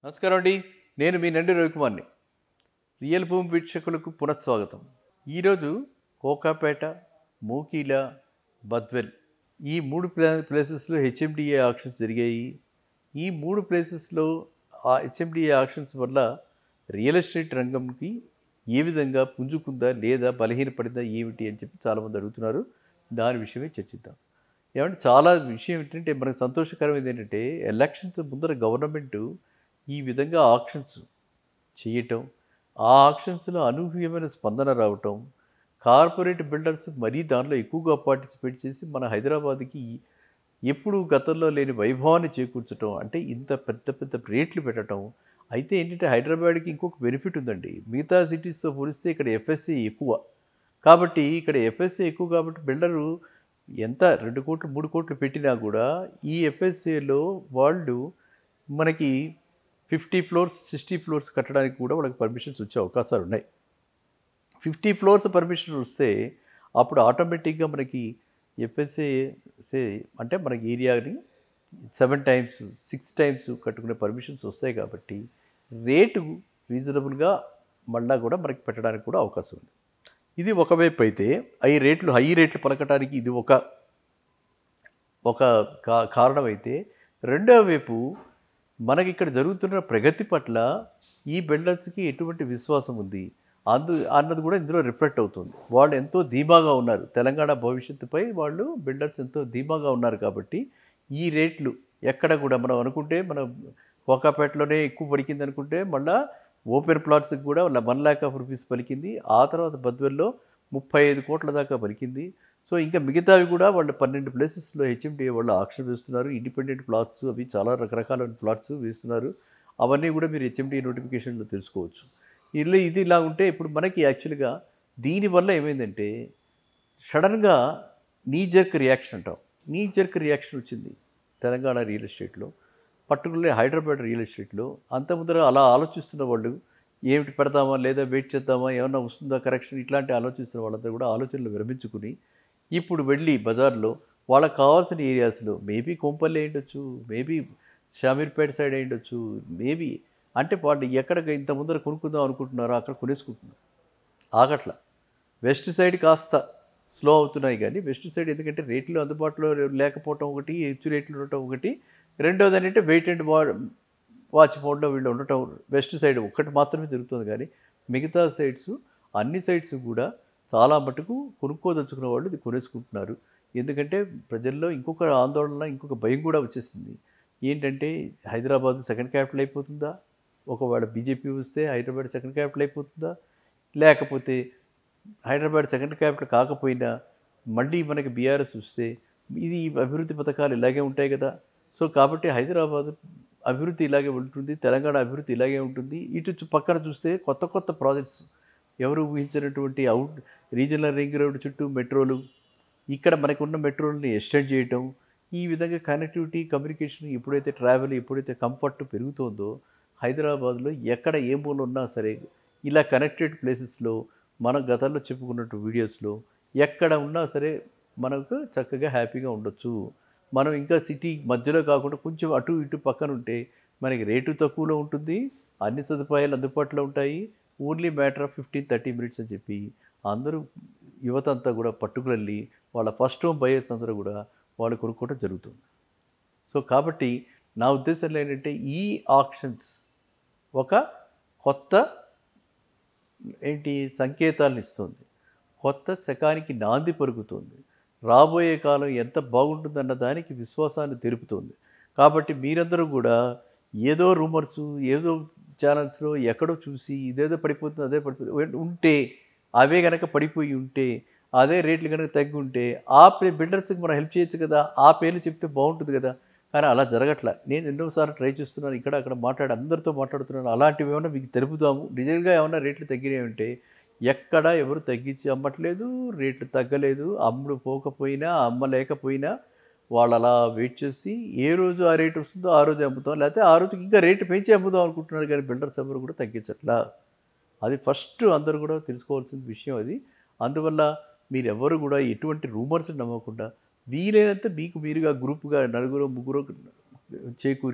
నమస్కారం అండి నేను మీ నండి రవికుమార్ని రియల్ భూమి వీక్షకులకు పునఃస్వాగతం ఈరోజు కోకాపేట మూకీల బద్వెల్ ఈ మూడు ప్లా ప్లేసెస్లో హెచ్ఎండిఏ ఆక్షన్స్ జరిగాయి ఈ మూడు ప్లేసెస్లో ఆ హెచ్ఎండిఏ ఆక్షన్స్ వల్ల రియల్ ఎస్టేట్ రంగంకి ఏ విధంగా పుంజుకుందా లేదా బలహీనపడిందా ఏమిటి అని చెప్పి చాలామంది అడుగుతున్నారు దాని విషయమే చర్చిద్దాం ఏమంటే చాలా విషయం ఏంటంటే మనకు సంతోషకరమైనది ఏంటంటే ఎలక్షన్స్ ముందర గవర్నమెంట్ ఈ విధంగా ఆక్షన్స్ చేయటం ఆ ఆక్షన్స్లో అనూహ్యమైన స్పందన రావటం కార్పొరేట్ బిల్డర్స్ మరీ దానిలో ఎక్కువగా పార్టిసిపేట్ చేసి మన హైదరాబాద్కి ఎప్పుడు గతంలో లేని వైభవాన్ని చేకూర్చడం అంటే ఇంత పెద్ద పెద్ద రేట్లు పెట్టడం అయితే ఏంటంటే హైదరాబాద్కి ఇంకొక బెనిఫిట్ ఉందండి మిగతా సిటీస్తో పోలిస్తే ఇక్కడ ఎఫ్ఎస్సి ఎక్కువ కాబట్టి ఇక్కడ ఎఫ్ఎస్సి ఎక్కువ కాబట్టి బిల్డరు ఎంత రెండు కోట్లు మూడు కోట్లు పెట్టినా కూడా ఈ ఎఫ్ఎస్సిలో వాళ్ళు మనకి ఫిఫ్టీ ఫ్లోర్స్ సిక్స్టీ ఫ్లోర్స్ కట్టడానికి కూడా వాళ్ళకి పర్మిషన్స్ వచ్చే అవకాశాలు ఉన్నాయి ఫిఫ్టీ ఫ్లోర్స్ పర్మిషన్ వస్తే అప్పుడు ఆటోమేటిక్గా మనకి ఎఫ్ఎస్ఏ సే అంటే మనకి ఏరియాని సెవెన్ టైమ్స్ సిక్స్ టైమ్స్ కట్టుకునే పర్మిషన్స్ వస్తాయి కాబట్టి రేటు రీజనబుల్గా మళ్ళా కూడా మనకి పెట్టడానికి కూడా అవకాశం ఉంది ఇది ఒకవైపు అయితే ఈ రేట్లు హై రేట్లు పలకటానికి ఇది ఒక ఒక కా కారణం అయితే రెండో వైపు మనకి ఇక్కడ జరుగుతున్న ప్రగతి పట్ల ఈ బిల్డర్స్కి ఎటువంటి విశ్వాసం ఉంది అందు అన్నది కూడా ఇందులో రిఫ్లెక్ట్ అవుతుంది వాళ్ళు ఎంతో ధీమాగా ఉన్నారు తెలంగాణ భవిష్యత్తుపై వాళ్ళు బిల్డర్స్ ఎంతో ధీమాగా ఉన్నారు కాబట్టి ఈ రేట్లు ఎక్కడ కూడా మనం అనుకుంటే మనం కోకాపేటలోనే ఎక్కువ పలికింది అనుకుంటే మళ్ళీ ఓపెన్ ప్లాట్స్కి కూడా వన్ ల్యాక్ ఆఫ్ రూపీస్ పలికింది ఆ తర్వాత బద్వెల్లో ముప్పై ఐదు కోట్ల దాకా పలికింది సో ఇంకా మిగతావి కూడా వాళ్ళు పన్నెండు ప్లేసెస్లో హెచ్ఎండిఏ వాళ్ళు ఆక్షన్ వేస్తున్నారు ఇండిపెండెంట్ ప్లాట్స్ అవి చాలా రకరకాల ప్లాట్స్ వేస్తున్నారు అవన్నీ కూడా మీరు హెచ్ఎండిఏ నోటిఫికేషన్లో తెలుసుకోవచ్చు ఇలా ఇది ఇలా ఉంటే ఇప్పుడు మనకి యాక్చువల్గా దీనివల్ల ఏమైందంటే సడన్గా నీ జర్క్ రియాక్షన్ అంటాం నీ జర్క్ రియాక్షన్ వచ్చింది తెలంగాణ రియల్ ఎస్టేట్లో పర్టికులర్లీ హైదరాబాద్ రియల్ ఎస్టేట్లో అంత ముందర అలా ఆలోచిస్తున్న వాళ్ళు ఏమిటి పెడదామా లేదా వెయిట్ చేద్దామా ఏమన్నా వస్తుందా కరెక్షన్ ఇట్లాంటి ఆలోచిస్తున్న వాళ్ళంతా కూడా ఆలోచనలు విరమించుకుని ఇప్పుడు వెళ్ళి బజార్లో వాళ్ళకి కావాల్సిన ఏరియాస్లో మేబీ కొంపల్లి అయి ఉండొచ్చు మేబీ షామీర్పేట సైడ్ అయి ఉండొచ్చు మేబీ అంటే వాళ్ళు ఎక్కడ ఇంత ముందర కొనుక్కుందాం అనుకుంటున్నారో అక్కడ కొనేసుకుంటున్నారు ఆగట్ల వెస్ట్ సైడ్ కాస్త స్లో అవుతున్నాయి కానీ వెస్ట్ సైడ్ ఎందుకంటే రేట్లు అందుబాటులో లేకపోవటం ఒకటి హెచ్చు రేట్లు ఉండటం ఒకటి రెండోది ఏంటంటే వెయిట్ అండ్ వా వాచ్ మోడ్లో వీళ్ళు ఉండటం వెస్ట్ సైడ్ ఒక్కటి మాత్రమే జరుగుతుంది కానీ మిగతా సైడ్స్ అన్ని సైడ్స్ కూడా చాలా మటుకు కొనుక్కోదలుచుకున్న వాళ్ళు ఇది కొనేసుకుంటున్నారు ఎందుకంటే ప్రజల్లో ఇంకొక ఆందోళన ఇంకొక భయం కూడా వచ్చేసింది ఏంటంటే హైదరాబాద్ సెకండ్ క్యాపిటల్ అయిపోతుందా ఒకవేళ బీజేపీ వస్తే హైదరాబాద్ సెకండ్ క్యాపిటల్ అయిపోతుందా లేకపోతే హైదరాబాద్ సెకండ్ క్యాపిటల్ కాకపోయినా మళ్ళీ మనకి బీఆర్ఎస్ వస్తే ఇది అభివృద్ధి పథకాలు ఇలాగే ఉంటాయి కదా సో కాబట్టి హైదరాబాద్ అభివృద్ధి ఇలాగే ఉంటుంది తెలంగాణ అభివృద్ధి ఇలాగే ఉంటుంది ఇటు చు- పక్కన చూస్తే కొత్త కొత్త ప్రాజెక్ట్స్ ఎవరు ఊహించినటువంటి అవుట్ రీజనల్ రింగ్ రోడ్ చుట్టూ మెట్రోలు ఇక్కడ మనకున్న మెట్రోలని ఎక్స్టెండ్ చేయటం ఈ విధంగా కనెక్టివిటీ కమ్యూనికేషన్ ఎప్పుడైతే ట్రావెల్ ఎప్పుడైతే కంఫర్ట్ పెరుగుతోందో హైదరాబాద్లో ఎక్కడ ఏ మూల ఉన్నా సరే ఇలా కనెక్టెడ్ ప్లేసెస్లో మనం గతంలో చెప్పుకున్నట్టు వీడియోస్లో ఎక్కడ ఉన్నా సరే మనకు చక్కగా హ్యాపీగా ఉండొచ్చు మనం ఇంకా సిటీ మధ్యలో కాకుండా కొంచెం అటు ఇటు పక్కన ఉంటే మనకి రేటు తక్కువలో ఉంటుంది అన్ని సదుపాయాలు అందుబాటులో ఉంటాయి only matter of fifteen thirty minutes అని చెప్పి అందరూ యువత అంతా కూడా పర్టికులర్లీ వాళ్ళ ఫస్ట్ హోమ్ బయర్స్ అందరూ కూడా వాళ్ళు కొనుక్కోవడం జరుగుతుంది సో కాబట్టి నా ఉద్దేశంలో ఏంటంటే ఈ ఆక్షన్స్ ఒక కొత్త ఏంటి సంకేతాలను ఇస్తుంది కొత్త శకానికి నాంది పలుకుతుంది రాబోయే కాలం ఎంత బాగుంటుందన్న దానికి విశ్వాసాన్ని తెలుపుతుంది కాబట్టి మీరందరూ కూడా ఏదో రూమర్స్ ఏదో ఛానల్స్లో ఎక్కడో చూసి ఇదేదో పడిపోతుంది అదే పడిపోతుంది ఉంటే అవే కనుక పడిపోయి ఉంటే అదే రేట్లు కనుక తగ్గి ఉంటే ఆ పే బిల్డర్స్కి మనం హెల్ప్ చేయొచ్చు కదా ఆ పేర్లు చెప్తే బాగుంటుంది కదా కానీ అలా జరగట్లే నేను ఎన్నోసార్లు ట్రై చేస్తున్నాను ఇక్కడ అక్కడ మాట్లాడి అందరితో మాట్లాడుతున్నాను అలాంటివి ఏమైనా మీకు తెలుపుదాము నిజంగా ఏమైనా రేట్లు తగ్గినాయి ఉంటే ఎక్కడ ఎవరు తగ్గించి అమ్మట్లేదు రేట్లు తగ్గలేదు అమ్ముడు పోకపోయినా అమ్మలేకపోయినా వాళ్ళు అలా వెయిట్ చేసి ఏ రోజు ఆ రేటు వస్తుందో ఆ రోజు అమ్ముతాం లేకపోతే ఆ రోజుకి ఇంకా రేటు పెంచి అమ్ముదాం అనుకుంటున్నారు కానీ బిల్డర్స్ ఎవరు కూడా తగ్గించట్లా అది ఫస్ట్ అందరూ కూడా తెలుసుకోవాల్సిన విషయం అది అందువల్ల మీరు ఎవరు కూడా ఎటువంటి రూమర్స్ నమ్మకుండా వీలైనంత మీకు మీరుగా గ్రూప్గా నలుగురు ముగ్గురు చేకూరి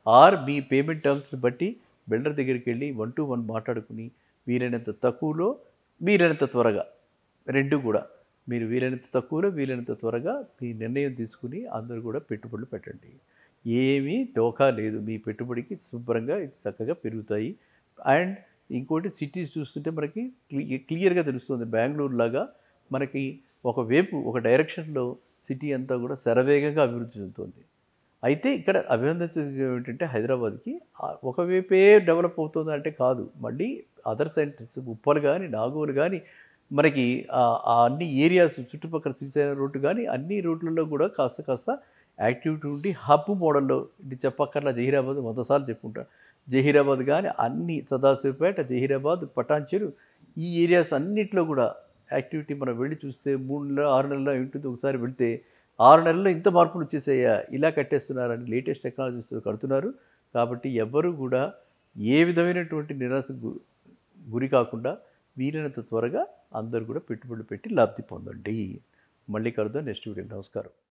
ఆర్ మీ పేమెంట్ టర్మ్స్ని బట్టి బిల్డర్ దగ్గరికి వెళ్ళి వన్ టు వన్ మాట్లాడుకుని వీలైనంత తక్కువలో వీలైనంత త్వరగా రెండు కూడా మీరు వీలైనంత తక్కువలో వీలైనంత త్వరగా మీ నిర్ణయం తీసుకుని అందరూ కూడా పెట్టుబడులు పెట్టండి ఏమీ డోకా లేదు మీ పెట్టుబడికి శుభ్రంగా చక్కగా పెరుగుతాయి అండ్ ఇంకోటి సిటీస్ చూస్తుంటే మనకి క్లి క్లియర్గా తెలుస్తుంది బెంగళూరు లాగా మనకి ఒక వైపు ఒక డైరెక్షన్లో సిటీ అంతా కూడా శరవేగంగా అభివృద్ధి చెందుతుంది అయితే ఇక్కడ అభినందించేది ఏంటంటే హైదరాబాద్కి ఆ ఒకవైపే డెవలప్ అవుతుంది అంటే కాదు మళ్ళీ అదర్ సెంటర్స్ ఉప్పలు కానీ నాగోలు కానీ మనకి ఆ ఆ అన్ని ఏరియాస్ చుట్టుపక్కల శ్రీశైలం రోడ్డు కానీ అన్ని రోడ్లలో కూడా కాస్త కాస్త యాక్టివిటీ ఉండి హబ్ మోడల్లో ఇది చెప్పక్కర్లా జహీరాబాద్ వందసార్లు చెప్పుకుంటా జహీరాబాద్ కానీ అన్ని సదాశివపేట జహీరాబాద్ పటాన్చెరు ఈ ఏరియాస్ అన్నిట్లో కూడా యాక్టివిటీ మనం వెళ్ళి చూస్తే మూడు నెలలు ఆరు నెలలు ఉంటుంది ఒకసారి వెళ్తే ఆరు నెలల్లో ఇంత మార్పులు వచ్చేసాయా ఇలా కట్టేస్తున్నారని లేటెస్ట్ టెక్నాలజీస్ కడుతున్నారు కాబట్టి ఎవ్వరూ కూడా ఏ విధమైనటువంటి నిరాశకు గురి కాకుండా వీలైనంత త్వరగా అందరూ కూడా పెట్టుబడులు పెట్టి లబ్ధి పొందండి మళ్ళీ కలుద్దాం నెక్స్ట్ వీడియో నమస్కారం